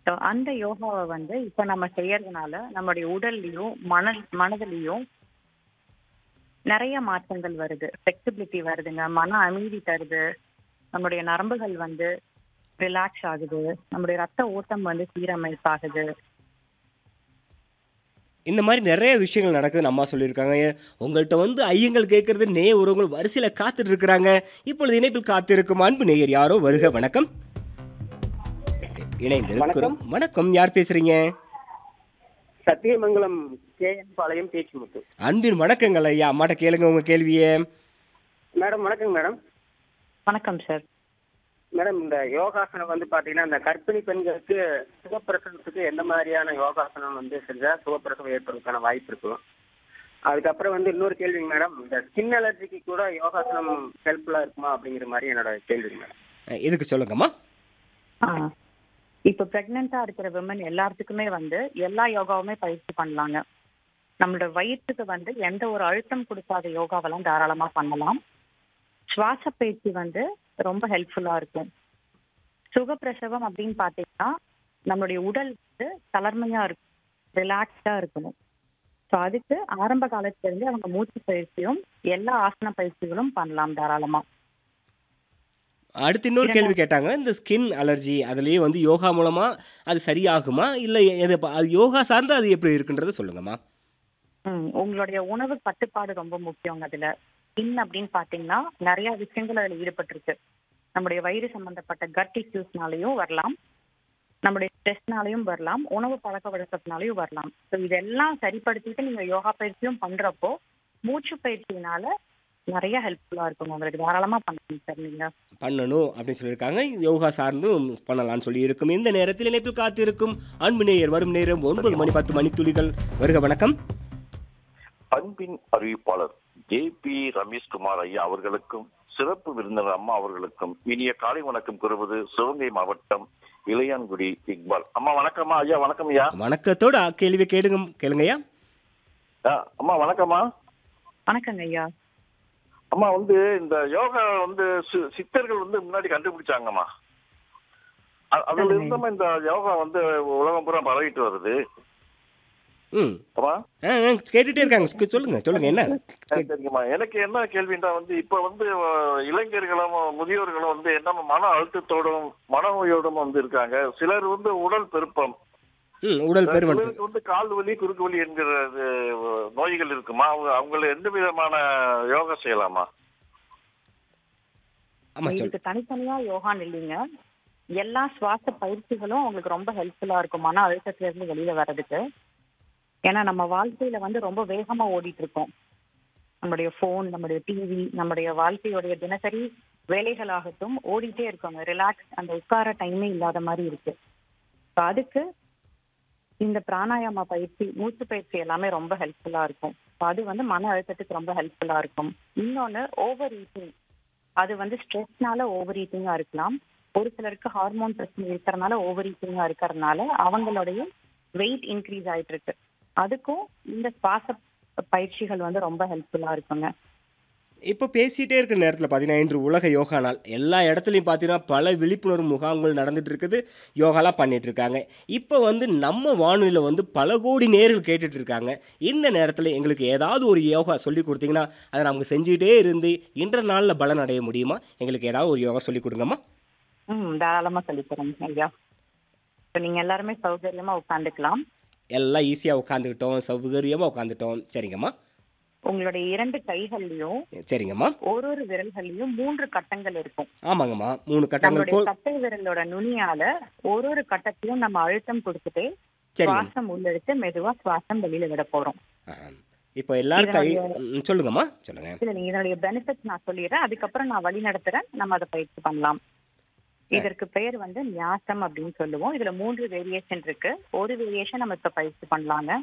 So அந்த யோகாவை வந்து இப்போ நம்ம செய்யறதுனால நம்மளுடைய உடல்லையும் மன மனதிலையும் நிறைய மாற்றங்கள் வருது ஃப்ளெக்சிபிலிட்டி வருதுங்க மன அமைதி தருது நம்மளுடைய நரம்புகள் வந்து ரிலாக்ஸ் ஆகுது நம்மளுடைய ரத்த ஓட்டம் வந்து சீரமைப்பாகுது இந்த மாதிரி நிறைய விஷயங்கள் நடக்குதுன்னு அம்மா சொல்லியிருக்காங்க உங்கள்கிட்ட வந்து ஐயங்கள் கேட்கறது நே உறவுகள் வரிசையில் காத்துட்டு இருக்கிறாங்க இப்பொழுது இணைப்பில் காத்திருக்கும் அன்பு நேயர் யாரோ வருக வணக்கம் இணைந்திருக்கிறோம் வணக்கம் யார் பேசுறீங்க சத்தியமங்கலம் கேஎன் பாளையம் பேச்சுமுத்து அன்பின் வணக்கங்கள் ஐயா அம்மாட்ட கேளுங்க உங்க கேள்வியே மேடம் வணக்கங்க மேடம் வணக்கம் சார் மேடம் இந்த யோகாசனம் வந்து பாத்தீங்கன்னா இந்த கர்ப்பிணி பெண்களுக்கு சுகப்பிரசவத்துக்கு எந்த மாதிரியான யோகாசனம் வந்து செஞ்சா சுகப்பிரசவம் ஏற்படுறதுக்கான வாய்ப்பு இருக்கும் அதுக்கப்புறம் வந்து இன்னொரு கேள்விங்க மேடம் இந்த ஸ்கின் அலர்ஜிக்கு கூட யோகாசனம் ஹெல்ப்ஃபுல்லா இருக்குமா அப்படிங்கிற மாதிரி என்னோட கேள்விங்க மேடம் அஹ், இதுக்கு சொல்லுங்கம்மா ஆ இப்போ ப்ரெக்னெண்டா இருக்கிற விமன் எல்லாத்துக்குமே வந்து எல்லா யோகாவுமே பயிற்சி பண்ணலாங்க நம்மளோட வயிற்றுக்கு வந்து எந்த ஒரு அழுத்தம் கொடுக்காத யோகாவெல்லாம் தாராளமா பண்ணலாம் சுவாச பயிற்சி வந்து ரொம்ப ஹெல்ப்ஃபுல்லா இருக்கும் சுகப்பிரசவம் அப்படின்னு பார்த்தீங்கன்னா நம்மளுடைய உடல் வந்து தளர்மையா இருக்கும் ரிலாக்ஸ்டா இருக்கணும் ஸோ அதுக்கு ஆரம்ப காலத்துல இருந்து அவங்க மூச்சு பயிற்சியும் எல்லா ஆசன பயிற்சிகளும் பண்ணலாம் தாராளமா அடுத்து இன்னொரு கேள்வி கேட்டாங்க இந்த ஸ்கின் அலர்ஜி அதுலேயே வந்து யோகா மூலமா அது சரியாகுமா இல்லை எது அது யோகா சார்ந்து அது எப்படி இருக்குன்றதை சொல்லுங்கம்மா ம் உங்களுடைய உணவு கட்டுப்பாடு ரொம்ப முக்கியங்க அதுல ஸ்கின் அப்படின்னு பாத்தீங்கன்னா நிறைய விஷயங்கள் அதுல ஈடுபட்டிருக்கு நம்முடைய வயிறு சம்பந்தப்பட்ட கட் இஷ்யூஸ்னாலையும் வரலாம் நம்முடைய ஸ்ட்ரெஸ்னாலையும் வரலாம் உணவு பழக்க வழக்கத்தினாலையும் வரலாம் ஸோ இதெல்லாம் சரிப்படுத்திட்டு நீங்க யோகா பயிற்சியும் பண்றப்போ மூச்சு பயிற்சியினால நிறைய ஹெல்ப்ஃபுல்லா இருக்கும் உங்களுக்கு தாராளமா பண்ணலாம் சார் நீங்க பண்ணணும் அப்படின்னு சொல்லியிருக்காங்க யோகா சார்ந்தும் பண்ணலாம்னு சொல்லி இருக்கும் இந்த நேரத்தில் இணைப்பில் காத்திருக்கும் அன்பு நேயர் வரும் நேரம் ஒன்பது மணி பத்து மணி துளிகள் வருக வணக்கம் அன்பின் அறிவிப்பாளர் ஜே பி ரமேஷ்குமார் ஐயா அவர்களுக்கும் சிறப்பு விருந்தினர் அம்மா அவர்களுக்கும் இனிய காலை வணக்கம் கூறுவது சிவகங்கை மாவட்டம் இளையான்குடி இக்பால் அம்மா வணக்கம்மா ஐயா வணக்கம் ஐயா வணக்கத்தோட கேள்வி கேளுங்க கேளுங்கய்யா ஆ, அம்மா வணக்கம்மா வணக்கங்க ஐயா அம்மா வந்து இந்த யோகா வந்து சி- சித்தர்கள் வந்து முன்னாடி கண்டுபிடிச்சாங்கம்மா அ- அதுல இருந்தமா இந்த யோகா வந்து உலகம் பூரா பரவிட்டு வருது ம் அம்மா ஆ ஆ, கேட்டுட்டே இருக்காங்க சொ- சொல்லுங்க சொல்லுங்க என்ன ஆ, சரிங்கம்மா எனக்கு என்ன கேள்வின்றா வந்து இப்ப வந்து அஹ், இளைஞர்களும் முதியோர்களும் வந்து என்ன மன அழுத்தத்தோடும் மனநோயோடும் வந்து இருக்காங்க சிலர் வந்து உடல் பெருப்பம் ம் உடல் பெருமன் சிலருக்கு வந்து கால் வலி குறுக்கு வலி என்கிற இது, நோய்கள் இருக்குமா அவங்க அவங்கள எந்த விதமான யோகா செய்யலாமா ஆமா சொல் இதுக்கு தனித்தனியா யோகான்னு இல்லைங்க எல்லா சுவாச பயிற்சிகளும் உங்களுக்கு ரொம்ப ஹெல்ப்ஃபுல்லா இருக்கும் மன அழுத்தத்துல இருந்து வெளியில வர்றதுக்கு ஏன்னா நம்ம வாழ்க்கையில வந்து ரொம்ப வேகமா ஓடிட்டு இருக்கோம் நம்முடைய ஃபோன் நம்முடைய டிவி நம்முடைய வாழ்க்கையுடைய தினசரி வேலைகளாகட்டும் ஓடிட்டே இருக்கோங்க ரிலாக்ஸ் அந்த உட்கார டைமே இல்லாத மாதிரி இருக்கு So அதுக்கு இந்த பிராணாயாம பயிற்சி மூச்சு பயிற்சி எல்லாமே ரொம்ப ஹெல்ப்ஃபுல்லா இருக்கும் So அது வந்து மன அழுத்தத்துக்கு ரொம்ப ஹெல்ப்ஃபுல்லா இருக்கும் இன்னொன்னு ஓவர் ஈட்டிங் அது வந்து ஸ்ட்ரெஸ்னால ஓவர் ஈட்டிங்கா இருக்கலாம் ஒரு சிலருக்கு ஹார்மோன் பிரச்சனை இருக்கிறதுனால ஓவர் ஈட்டிங்கா இருக்கிறதுனால அவங்களுடைய வெயிட் இன்க்ரீஸ் ஆயிட்டு இருக்கு அதுக்கும் இந்த சுவாச பயிற்சிகள் வந்து ரொம்ப ஹெல்ப்ஃபுல்லா இருக்குங்க இப்போ பேசிகிட்டே இருக்கிற நேரத்தில் பார்த்தீங்கன்னா இன்று உலக யோகா நாள் எல்லா இடத்துலையும் பார்த்தீங்கன்னா பல விழிப்புணர்வு முகாம்கள் நடந்துட்டு இருக்குது யோகாலாம் பண்ணிட்டு இருக்காங்க இப்போ வந்து நம்ம வானொலியில் வந்து பல கோடி நேர்கள் கேட்டுட்டு இருக்காங்க இந்த நேரத்தில் எங்களுக்கு ஏதாவது ஒரு யோகா சொல்லி கொடுத்தீங்கன்னா அதை நமக்கு செஞ்சுட்டே இருந்து இன்ற நாளில் பலன் அடைய முடியுமா எங்களுக்கு ஏதாவது ஒரு யோகா சொல்லி கொடுங்கம்மா ம் தாராளமா சொல்லித் தரேன் ஐயா இப்போ நீங்க எல்லாருமே சௌகரியமா உட்காந்துக்கலாம் எல்லாம் ஈஸியாக உட்காந்துக்கிட்டோம் சௌகரியமாக உட்காந்துட்டோம் சரிங்கம்மா உங்களுடைய இரண்டு கைகள்லயும் சரிங்கம்மா ஒரு ஒரு விரல்கள்லயும் மூன்று கட்டங்கள் இருக்கும் ஆமாங்கம்மா மூணு கட்டங்கள் நம்மளுடைய கோ கட்டை விரலோட நுனியால ஒரு ஒரு கட்டத்தையும் நம்ம அழுத்தம் கொடுத்துட்டு சரிங்க சுவாசம் உள்ளெடுத்து மெதுவா சுவாசம் வெளியில விட போறோம் ஆ. இப்போ எல்லாரும் கை ம், சொல்லுங்கம்மா சொல்லுங்க இல்ல நீங்க இதனுடைய பெனிஃபிட்ஸ் நான் சொல்லிடுறேன் அதுக்கப்புறம் நான் வழி நடத்துறேன் நம்ம அதை பயிற்சி பண்ணலாம் இதற்கு பெயர் வந்து நியாசம் அப்படின்னு சொல்லுவோம் இதுல மூன்று வேரியேஷன் இருக்கு ஒரு வேரியேஷன் நம்ம இப்ப பயிற்சி பண்ணலாங்க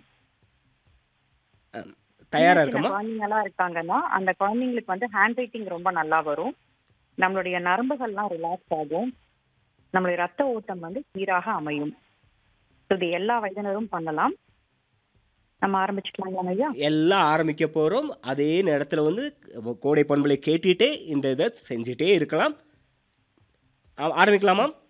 தயாரா சின்ன இருக்கம்மா குழந்தைங்க எல்லாம் இருக்காங்கன்னா அந்த குழந்தைங்களுக்கு வந்து ஹேண்ட் ரைட்டிங் ரொம்ப நல்லா வரும் நம்மளுடைய நரம்புகள்லாம் ரிலாக்ஸ் ஆகும் நம்மளுடைய ரத்த ஓட்டம் வந்து சீராக அமையும் So இது எல்லா வயதினரும் பண்ணலாம் நம்ம ஆரம்பிச்சுக்கலாங்களா ஐயா எல்லாம் ஆரம்பிக்க போகிறோம் அதே நேரத்தில் வந்து கோடை பண்பலை கேட்டுட்டே இந்த இதை செஞ்சுட்டே இருக்கலாம் ஆ- ஆரம்பிக்கலாமா